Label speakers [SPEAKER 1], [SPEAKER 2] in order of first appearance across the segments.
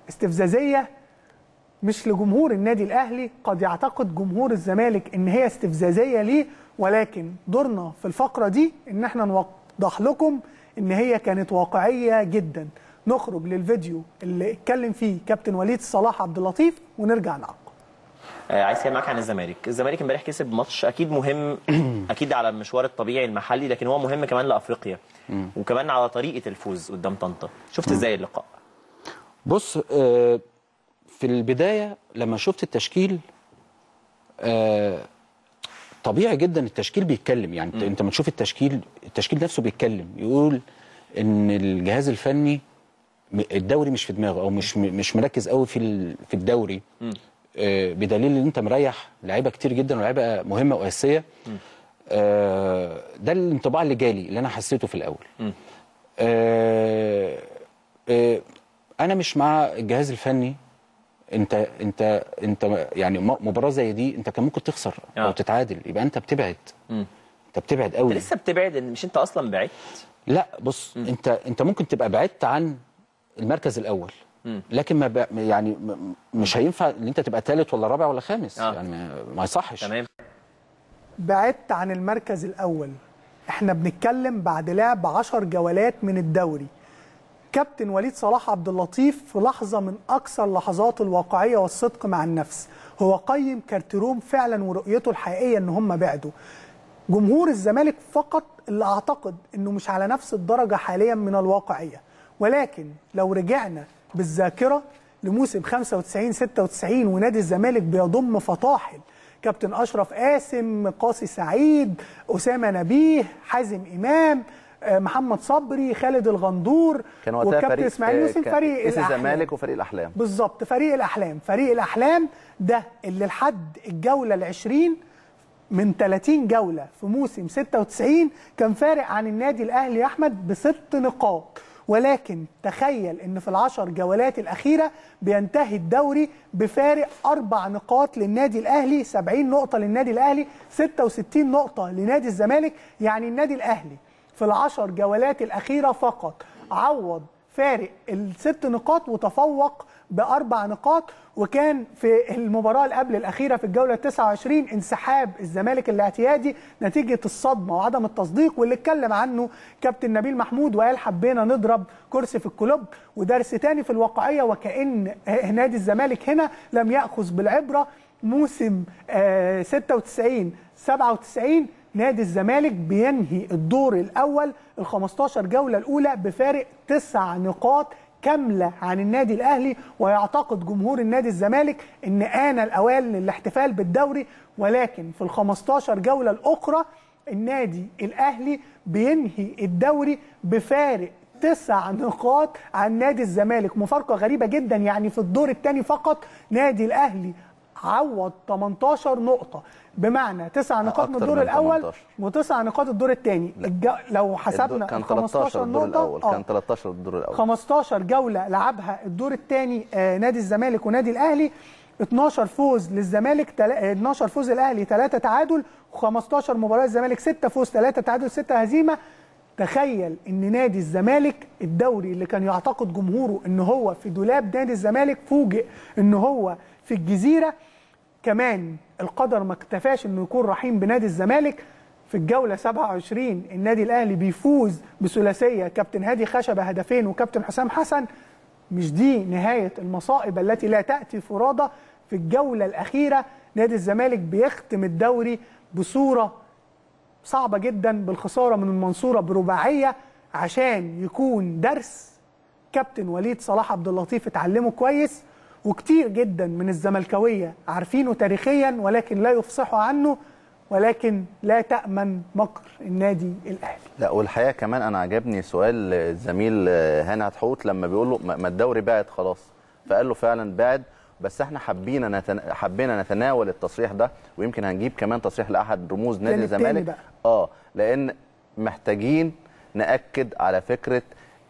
[SPEAKER 1] استفزازيه مش لجمهور النادي الاهلي قد يعتقد جمهور الزمالك ان هي استفزازيه ليه ولكن دورنا في الفقره دي ان احنا نوضح لكم ان هي كانت واقعيه جدا نخرج للفيديو اللي اتكلم فيه كابتن وليد صلاح عبد اللطيف ونرجع نعقب
[SPEAKER 2] آه، عايز اتكلم معاك عن الزمالك الزمالك امبارح كسب ماتش اكيد مهم اكيد على المشوار الطبيعي المحلي لكن هو مهم كمان لافريقيا وكمان على طريقه الفوز قدام طنطا شفت ازاي اللقاء
[SPEAKER 3] بص آه، في البدايه لما شفت التشكيل آه، طبيعي جدا التشكيل بيتكلم يعني انت انت لما تشوف التشكيل التشكيل نفسه بيتكلم يقول ان الجهاز الفني م- الدوري مش في دماغه او مش م- مش مركز قوي في ال- في الدوري آه، بدليل ان انت مريح لعيبه كتير جدا ولاعيبه مهمه واساسيه آه، ده الانطباع اللي جالي اللي انا حسيته في الاول آه، آه، انا مش مع الجهاز الفني انت انت انت يعني م- مباراه زي دي انت كان ممكن تخسر
[SPEAKER 2] آه.
[SPEAKER 3] او تتعادل يبقى انت بتبعد انت بتبعد قوي
[SPEAKER 2] انت لسه بتبعد ان مش انت اصلا بعدت
[SPEAKER 3] لا بص انت انت ممكن تبقى بعدت عن المركز الاول لكن ما ب... يعني م- مش هينفع ان انت تبقى ثالث ولا رابع ولا خامس
[SPEAKER 2] آه.
[SPEAKER 3] يعني ما, ما يصحش
[SPEAKER 2] تمام
[SPEAKER 1] بعدت عن المركز الاول احنا بنتكلم بعد لعب 10 جولات من الدوري كابتن وليد صلاح عبد اللطيف في لحظه من اكثر لحظات الواقعيه والصدق مع النفس هو قيم كارتيروم فعلا ورؤيته الحقيقيه ان هم بعدوا جمهور الزمالك فقط اللي اعتقد انه مش على نفس الدرجه حاليا من الواقعيه ولكن لو رجعنا بالذاكره لموسم 95 96 ونادي الزمالك بيضم فطاحل كابتن اشرف قاسم قاسي سعيد اسامه نبيه حازم امام آه، محمد صبري خالد الغندور
[SPEAKER 4] كان وقتها
[SPEAKER 1] والكابتن
[SPEAKER 4] فريق
[SPEAKER 1] اسماعيل يوسف
[SPEAKER 4] كان
[SPEAKER 1] فريق
[SPEAKER 4] كاس
[SPEAKER 1] الأحلام.
[SPEAKER 4] الزمالك وفريق الاحلام
[SPEAKER 1] بالظبط فريق الاحلام فريق الاحلام ده اللي لحد الجوله العشرين من 30 جوله في موسم 96 كان فارق عن النادي الاهلي يا احمد بست نقاط ولكن تخيل ان في العشر جولات الاخيره بينتهي الدوري بفارق اربع نقاط للنادي الاهلي 70 نقطه للنادي الاهلي 66 نقطه لنادي الزمالك يعني النادي الاهلي في العشر جولات الاخيره فقط عوض فارق الست نقاط وتفوق باربع نقاط وكان في المباراه اللي قبل الاخيره في الجوله 29 انسحاب الزمالك الاعتيادي نتيجه الصدمه وعدم التصديق واللي اتكلم عنه كابتن نبيل محمود وقال حبينا نضرب كرسي في الكلوب ودرس تاني في الواقعيه وكان نادي الزمالك هنا لم ياخذ بالعبره موسم آه، 96 97 نادي الزمالك بينهي الدور الاول ال 15 جوله الاولى بفارق تسع نقاط كامله عن النادي الاهلي ويعتقد جمهور النادي الزمالك ان آن الاوان للاحتفال بالدوري ولكن في ال 15 جوله الاخرى النادي الاهلي بينهي الدوري بفارق تسع نقاط عن نادي الزمالك مفارقه غريبه جدا يعني في الدور الثاني فقط نادي الاهلي عوض 18 نقطه بمعنى تسع نقاط من
[SPEAKER 4] أكتر
[SPEAKER 1] الدور
[SPEAKER 4] من
[SPEAKER 1] الاول
[SPEAKER 4] 18.
[SPEAKER 1] وتسع نقاط الدور الثاني لو حسبنا
[SPEAKER 4] كان
[SPEAKER 1] ال 15
[SPEAKER 4] 13 الدور
[SPEAKER 1] نقطه
[SPEAKER 4] الاول
[SPEAKER 1] آه.
[SPEAKER 4] كان 13 الدور الاول
[SPEAKER 1] 15 جوله لعبها الدور الثاني نادي الزمالك ونادي الاهلي 12 فوز للزمالك تل... آه، 12 فوز الاهلي 3 تعادل و15 مباراه الزمالك 6 فوز 3 تعادل 6 هزيمه تخيل ان نادي الزمالك الدوري اللي كان يعتقد جمهوره ان هو في دولاب نادي الزمالك فوجئ ان هو في الجزيره كمان القدر ما اكتفاش انه يكون رحيم بنادي الزمالك في الجولة 27 النادي الأهلي بيفوز بثلاثية كابتن هادي خشبة هدفين وكابتن حسام حسن مش دي نهاية المصائب التي لا تأتي فرادى في الجولة الأخيرة نادي الزمالك بيختم الدوري بصورة صعبة جدا بالخسارة من المنصورة برباعية عشان يكون درس كابتن وليد صلاح عبد اللطيف اتعلمه كويس وكتير جدا من الزملكاويه عارفينه تاريخيا ولكن لا يفصحوا عنه ولكن لا تأمن مكر النادي الأهلي
[SPEAKER 4] لا والحقيقه كمان انا عجبني سؤال الزميل هاني عطحوت لما بيقول له ما ما الدوري بعد خلاص فقال له فعلا بعد بس احنا حبينا نتن... حبينا نتناول التصريح ده ويمكن هنجيب كمان تصريح لاحد رموز نادي
[SPEAKER 1] الجانب التاني
[SPEAKER 4] الزمالك
[SPEAKER 1] بقى.
[SPEAKER 4] اه لان محتاجين ناكد على فكره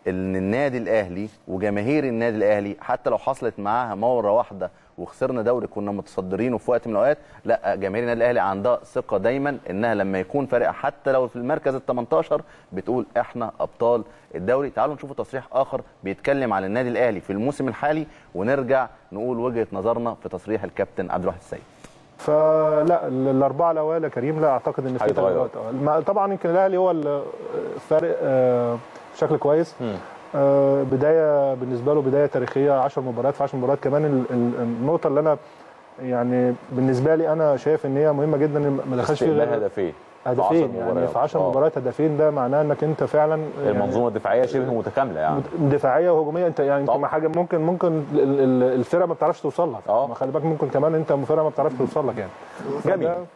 [SPEAKER 4] ان النادي الاهلي وجماهير النادي الاهلي حتى لو حصلت معاها مره واحده وخسرنا دوري كنا متصدرينه في وقت من الاوقات لا جماهير النادي الاهلي عندها ثقه دايما انها لما يكون فرق حتى لو في المركز ال 18 بتقول احنا ابطال الدوري تعالوا نشوفوا تصريح اخر بيتكلم على النادي الاهلي في الموسم الحالي ونرجع نقول وجهه نظرنا في تصريح الكابتن عبد الواحد السيد
[SPEAKER 5] فلا ال- الاربعه الاوائل يا كريم لا اعتقد ان في
[SPEAKER 6] هيتغير.
[SPEAKER 5] تغيرات آه. ما- طبعا يمكن الاهلي هو ال- فارق آه، بشكل كويس آه، بدايه بالنسبه له بدايه تاريخيه 10 مباريات في 10 مباريات كمان ال- ال- النقطه اللي انا يعني بالنسبه لي انا شايف ان هي مهمه جدا إن ما دخلش فيه
[SPEAKER 6] استقبال
[SPEAKER 5] غير
[SPEAKER 6] هدفين
[SPEAKER 5] هدفين
[SPEAKER 6] في 10
[SPEAKER 5] يعني
[SPEAKER 6] مباريات.
[SPEAKER 5] في 10
[SPEAKER 6] آه.
[SPEAKER 5] مباريات هدفين ده معناه انك انت فعلا يعني
[SPEAKER 6] المنظومه الدفاعيه شبه متكامله يعني
[SPEAKER 5] دفاعيه وهجوميه انت يعني
[SPEAKER 6] طبعا.
[SPEAKER 5] انت حاجه ممكن ممكن ال- ال- الفرقه ما بتعرفش توصل لك
[SPEAKER 6] اه.
[SPEAKER 5] ما خلي بالك ممكن كمان انت فرقه ما بتعرفش توصل لك يعني
[SPEAKER 6] جميل.
[SPEAKER 5] فده-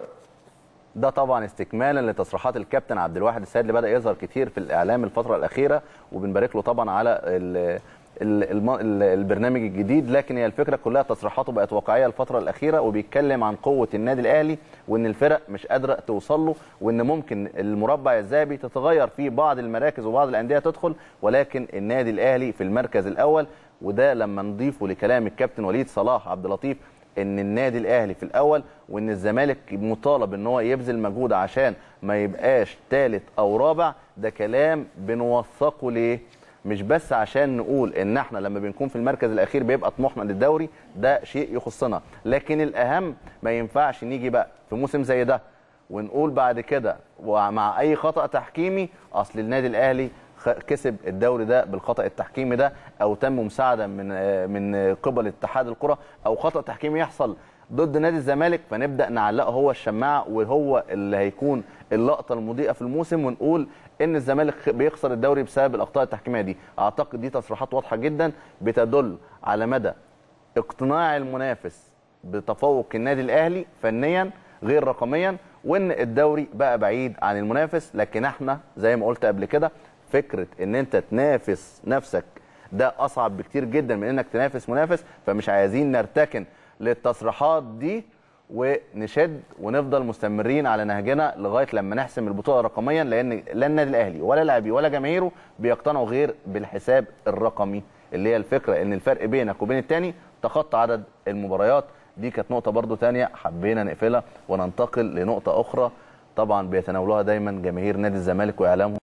[SPEAKER 4] ده طبعا استكمالا لتصريحات الكابتن عبد الواحد السيد اللي بدا يظهر كتير في الاعلام الفتره الاخيره وبنبارك له طبعا على ال ال الم- ال- البرنامج الجديد لكن هي الفكره كلها تصريحاته بقت واقعيه الفتره الاخيره وبيتكلم عن قوه النادي الاهلي وان الفرق مش قادره توصل له وان ممكن المربع الذهبي تتغير فيه بعض المراكز وبعض الانديه تدخل ولكن النادي الاهلي في المركز الاول وده لما نضيفه لكلام الكابتن وليد صلاح عبد اللطيف ان النادي الاهلي في الاول وان الزمالك مطالب ان هو يبذل مجهود عشان ما يبقاش ثالث او رابع ده كلام بنوثقه ليه مش بس عشان نقول ان احنا لما بنكون في المركز الاخير بيبقى طموحنا للدوري ده شيء يخصنا لكن الاهم ما ينفعش نيجي بقى في موسم زي ده ونقول بعد كده ومع اي خطا تحكيمي اصل النادي الاهلي خ- كسب الدوري ده بالخطا التحكيمي ده او تم مساعده من آه، من قبل اتحاد الكره او خطا تحكيمي يحصل ضد نادي الزمالك فنبدا نعلقه هو الشماعه وهو اللي هيكون اللقطه المضيئه في الموسم ونقول ان الزمالك خ- بيخسر الدوري بسبب الاخطاء التحكيميه دي اعتقد دي تصريحات واضحه جدا بتدل على مدى اقتناع المنافس بتفوق النادي الاهلي فنيا غير رقميا وان الدوري بقى بعيد عن المنافس لكن احنا زي ما قلت قبل كده فكره ان انت تنافس نفسك ده اصعب بكتير جدا من انك تنافس منافس فمش عايزين نرتكن للتصريحات دي ونشد ونفضل مستمرين على نهجنا لغايه لما نحسم البطوله رقميا لان لا النادي الاهلي ولا لاعبيه ولا جماهيره بيقتنعوا غير بالحساب الرقمي اللي هي الفكره ان الفرق بينك وبين التاني تخطى عدد المباريات دي كانت نقطه برضو تانية حبينا نقفلها وننتقل لنقطه اخرى طبعا بيتناولوها دايما جماهير نادي الزمالك واعلامهم